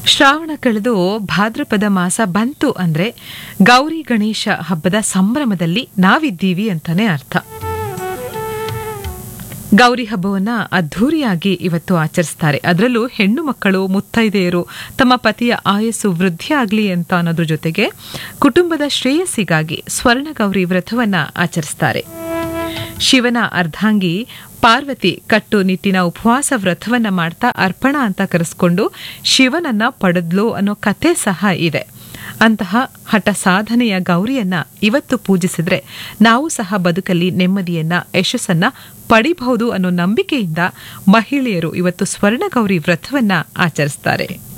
ಶ್ರಾವಣ ಕಳೆದು ಭಾದ್ರಪದ ಮಾಸ ಬಂತು ಅಂದ್ರೆ ಗೌರಿ ಗಣೇಶ ಹಬ್ಬದ ಸಂಭ್ರಮದಲ್ಲಿ ನಾವಿದ್ದೀವಿ ಅಂತಾನೆ ಅರ್ಥ ಗೌರಿ ಹಬ್ಬವನ್ನ ಅದ್ಧೂರಿಯಾಗಿ ಇವತ್ತು ಆಚರಿಸ್ತಾರೆ ಅದರಲ್ಲೂ ಹೆಣ್ಣು ಮಕ್ಕಳು ಮುತ್ತೈದೆಯರು ತಮ್ಮ ಪತಿಯ ಆಯಸ್ಸು ವೃದ್ಧಿಯಾಗ್ಲಿ ಅಂತ ಅನ್ನೋದ್ರ ಜೊತೆಗೆ ಕುಟುಂಬದ ಶ್ರೇಯಸ್ಸಿಗಾಗಿ ಸ್ವರ್ಣ ಗೌರಿ ವ್ರತವನ್ನ ಆಚರಿಸ್ತಾರೆ ಶಿವನ ಅರ್ಧಾಂಗಿ ಪಾರ್ವತಿ ಕಟ್ಟುನಿಟ್ಟಿನ ಉಪವಾಸ ವ್ರತವನ್ನ ಮಾಡ್ತಾ ಅರ್ಪಣ ಅಂತ ಕರೆಸ್ಕೊಂಡು ಶಿವನನ್ನ ಪಡೆದ್ಲು ಅನ್ನೋ ಕಥೆ ಸಹ ಇದೆ ಅಂತಹ ಹಠ ಸಾಧನೆಯ ಗೌರಿಯನ್ನ ಇವತ್ತು ಪೂಜಿಸಿದ್ರೆ ನಾವು ಸಹ ಬದುಕಲ್ಲಿ ನೆಮ್ಮದಿಯನ್ನ ಯಶಸ್ಸನ್ನ ಪಡಿಬಹುದು ಅನ್ನೋ ನಂಬಿಕೆಯಿಂದ ಮಹಿಳೆಯರು ಇವತ್ತು ಸ್ವರ್ಣ ಗೌರಿ ವ್ರತವನ್ನ ಆಚರಿಸ್ತಾರೆ